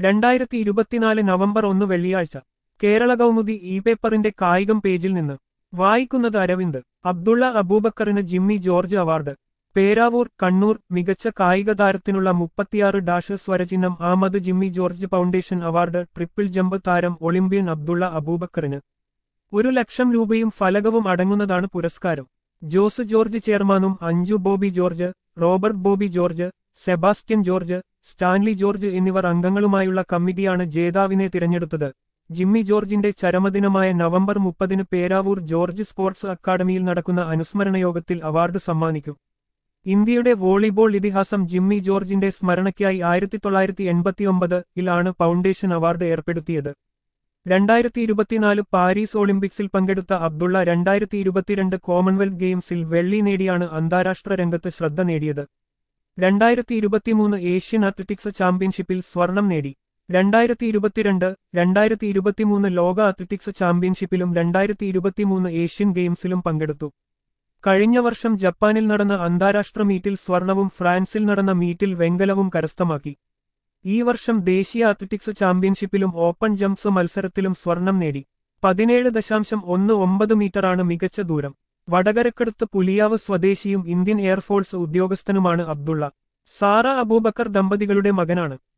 രണ്ടായിരത്തി ഇരുപത്തിനാല് നവംബർ ഒന്ന് വെള്ളിയാഴ്ച കേരള കൗമുദി ഇ പേപ്പറിന്റെ കായികം പേജിൽ നിന്ന് വായിക്കുന്നത് അരവിന്ദ് അബ്ദുള്ള അബൂബക്കറിന് Jimmy George award Peravoor Kannur മികച്ച കായിക താരത്തിനുള്ള മുപ്പത്തിയാറ് ഡാഷ് സ്വരചിഹ്നം ആമത് Jimmy George foundation award triple jump താരം ഒളിമ്പ്യൻ അബ്ദുള്ള അബൂബക്കറിന് ഒരു ലക്ഷം രൂപയും ഫലകവും അടങ്ങുന്നതാണ് പുരസ്കാരം ജോസ് ജോർജ് ചെയർമാനും Anju Bobby George Robert Bobby George Sebastian George Stanley George എന്നിവർ അംഗങ്ങളുമായുള്ള കമ്മിറ്റിയാണ് ജേതാവിനെ തിരഞ്ഞെടുത്തത് ജിമ്മി ജോർജിന്റെ ചരമദിനമായ നവംബർ മുപ്പതിന് പേരാവൂർ ജോർജ് സ്പോർട്സ് അക്കാദമിയിൽ നടക്കുന്ന അനുസ്മരണ യോഗത്തിൽ അവാർഡ് സമ്മാനിക്കും ഇന്ത്യയുടെ വോളിബോൾ ഇതിഹാസം ജിമ്മി ജോർജിന്റെ സ്മരണയ്ക്കായി ആയിരത്തി തൊള്ളായിരത്തി എൺപത്തിയൊമ്പത് ഇലാണ് ഫൗണ്ടേഷൻ അവാർഡ് ഏർപ്പെടുത്തിയത് രണ്ടായിരത്തി ഇരുപത്തിനാല് പാരീസ് ഒളിമ്പിക്സിൽ പങ്കെടുത്ത അബ്ദുള്ള രണ്ടായിരത്തി ഇരുപത്തിരണ്ട് കോമൺവെൽത്ത് ഗെയിംസിൽ വെള്ളി നേടിയാണ് അന്താരാഷ്ട്ര രംഗത്ത് ശ്രദ്ധ നേടിയത് രണ്ടായിരത്തി ഇരുപത്തിമൂന്ന് ഏഷ്യൻ അത്ലറ്റിക്സ് ചാമ്പ്യൻഷിപ്പിൽ സ്വർണം നേടി രണ്ടായിരത്തി ഇരുപത്തിരണ്ട് രണ്ടായിരത്തി ഇരുപത്തിമൂന്ന് ലോക അത്ലറ്റിക്സ് ചാമ്പ്യൻഷിപ്പിലും രണ്ടായിരത്തി ഇരുപത്തിമൂന്ന് ഏഷ്യൻ ഗെയിംസിലും പങ്കെടുത്തു കഴിഞ്ഞ വർഷം ജപ്പാനിൽ നടന്ന അന്താരാഷ്ട്ര മീറ്റിൽ സ്വർണവും ഫ്രാൻസിൽ നടന്ന മീറ്റിൽ വെങ്കലവും കരസ്ഥമാക്കി ഈ വർഷം ദേശീയ അത്ലറ്റിക്സ് ചാമ്പ്യൻഷിപ്പിലും ഓപ്പൺ ജംപ്സ് മത്സരത്തിലും സ്വർണം നേടി പതിനേഴ് ദശാംശം ഒന്ന് ഒമ്പത് മീറ്ററാണ് മികച്ച ദൂരം വടകരക്കടുത്ത് പുലിയാവ് സ്വദേശിയും ഇന്ത്യൻ എയർഫോഴ്സ് ഉദ്യോഗസ്ഥനുമാണ് അബ്ദുള്ള സാറ അബൂബക്കർ ദമ്പതികളുടെ മകനാണ്